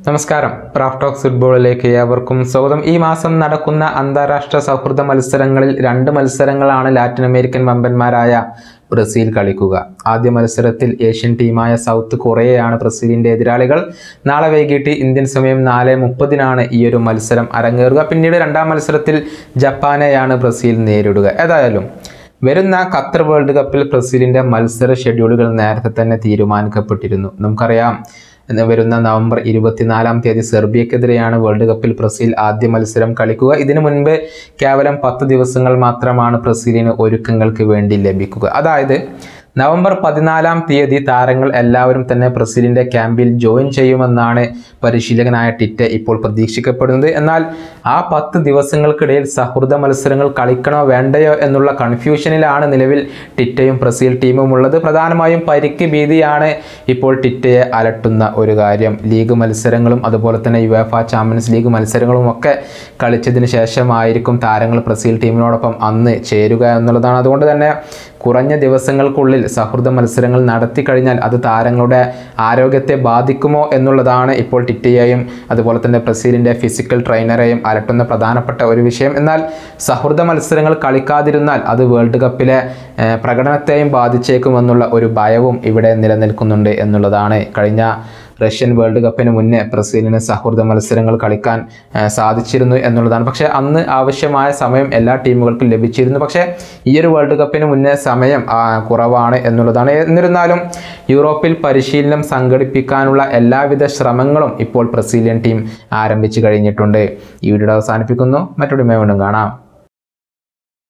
നമസ്കാരം Raf talks ഫുട്ബോളിലേക്ക് ഏവർക്കും സ്വാഗതം ഈ മാസം നടക്കുന്ന അന്താരാഷ്ട്ര സൗഹൃദ മത്സരങ്ങളിൽ രണ്ട് മത്സരങ്ങളാണ് ലാറ്റിൻ അമേരിക്കൻ വമ്പന്മാരായ ബ്രസീൽ കളിക്കുക ആദ്യ മത്സരത്തിൽ ഏഷ്യൻ ടീമായ സൗത്ത് കൊറിയയാണ് ബ്രസീലിന്റെ എതിരാളികൾ നാളെ വൈകിട്ട് ഇന്ത്യൻ സമയം നാല് മുപ്പതിനാണ് ഈ ഒരു മത്സരം അരങ്ങേറുക പിന്നീട് രണ്ടാം മത്സരത്തിൽ ജപ്പാനെയാണ് ബ്രസീൽ നേരിടുക ഏതായാലും വരുന്ന ഖത്തർ വേൾഡ് കപ്പിൽ ബ്രസീലിന്റെ മത്സര ഷെഡ്യൂളുകൾ നേരത്തെ തന്നെ തീരുമാനിക്കപ്പെട്ടിരുന്നു നമുക്കറിയാം ഇന്ന് വരുന്ന നവംബർ ഇരുപത്തിനാലാം തീയതി സെർബിയക്കെതിരെയാണ് വേൾഡ് കപ്പിൽ ബ്രസീൽ ആദ്യ മത്സരം കളിക്കുക ഇതിനു മുൻപ് കേവലം പത്ത് ദിവസങ്ങൾ മാത്രമാണ് ബ്രസീലിന് ഒരുക്കങ്ങൾക്ക് വേണ്ടി ലഭിക്കുക അതായത് നവംബർ പതിനാലാം തീയതി താരങ്ങൾ എല്ലാവരും തന്നെ ബ്രസീലിന്റെ ക്യാമ്പിൽ ജോയിൻ ചെയ്യുമെന്നാണ് പരിശീലകനായ ടിറ്റ ഇപ്പോൾ പ്രതീക്ഷിക്കപ്പെടുന്നത് എന്നാൽ ആ പത്ത് ദിവസങ്ങൾക്കിടയിൽ സൗഹൃദ മത്സരങ്ങൾ കളിക്കണോ വേണ്ടയോ എന്നുള്ള കൺഫ്യൂഷനിലാണ് നിലവിൽ ടിറ്റയും ബ്രസീൽ ടീമും ഉള്ളത് പ്രധാനമായും പരിക്ക് ഭീതിയാണ് ഇപ്പോൾ ടിറ്റയെ അലട്ടുന്ന ഒരു കാര്യം ലീഗ് മത്സരങ്ങളും അതുപോലെ തന്നെ യുവേഫ ചാമ്പ്യൻസ് ലീഗ് മത്സരങ്ങളും ഒക്കെ കളിച്ചതിന് ശേഷമായിരിക്കും താരങ്ങൾ ബ്രസീൽ ടീമിനോടൊപ്പം അന്ന് ചേരുക എന്നുള്ളതാണ് അതുകൊണ്ട് തന്നെ കുറഞ്ഞ ദിവസങ്ങൾക്കുള്ളിൽ സൗഹൃദ മത്സരങ്ങൾ നടത്തി കഴിഞ്ഞാൽ അത് താരങ്ങളുടെ ആരോഗ്യത്തെ ബാധിക്കുമോ എന്നുള്ളതാണ് ഇപ്പോൾ ടിറ്റയെയും അതുപോലെ തന്നെ ബ്രസീലിൻ്റെ ഫിസിക്കൽ ട്രെയിനറെയും അലട്ടുന്ന പ്രധാനപ്പെട്ട ഒരു വിഷയം എന്നാൽ സൗഹൃദ മത്സരങ്ങൾ കളിക്കാതിരുന്നാൽ അത് വേൾഡ് കപ്പിലെ ഏഹ്, പ്രകടനത്തെയും ബാധിച്ചേക്കുമെന്നുള്ള ഒരു ഭയവും ഇവിടെ നിലനിൽക്കുന്നുണ്ട് എന്നുള്ളതാണ് കഴിഞ്ഞ റഷ്യൻ വേൾഡ് കപ്പിന് മുന്നേ ബ്രസീലിന് സൗഹൃദ മത്സരങ്ങൾ കളിക്കാൻ ആ, സാധിച്ചിരുന്നു എന്നുള്ളതാണ് പക്ഷേ അന്ന് ആവശ്യമായ സമയം എല്ലാ ടീമുകൾക്കും ലഭിച്ചിരുന്നു പക്ഷേ ഈ ഒരു വേൾഡ് കപ്പിന് മുന്നേ സമയം ആ, കുറവാണ് എന്നുള്ളതാണ് എന്നിരുന്നാലും യൂറോപ്പിൽ പരിശീലനം സംഘടിപ്പിക്കാനുള്ള എല്ലാവിധ ശ്രമങ്ങളും ഇപ്പോൾ ബ്രസീലിയൻ ടീം ആരംഭിച്ചു കഴിഞ്ഞിട്ടുണ്ട് ഈ വീഡിയോ അവസാനിപ്പിക്കുന്നു മറ്റൊരു വീണ്ടും കാണാം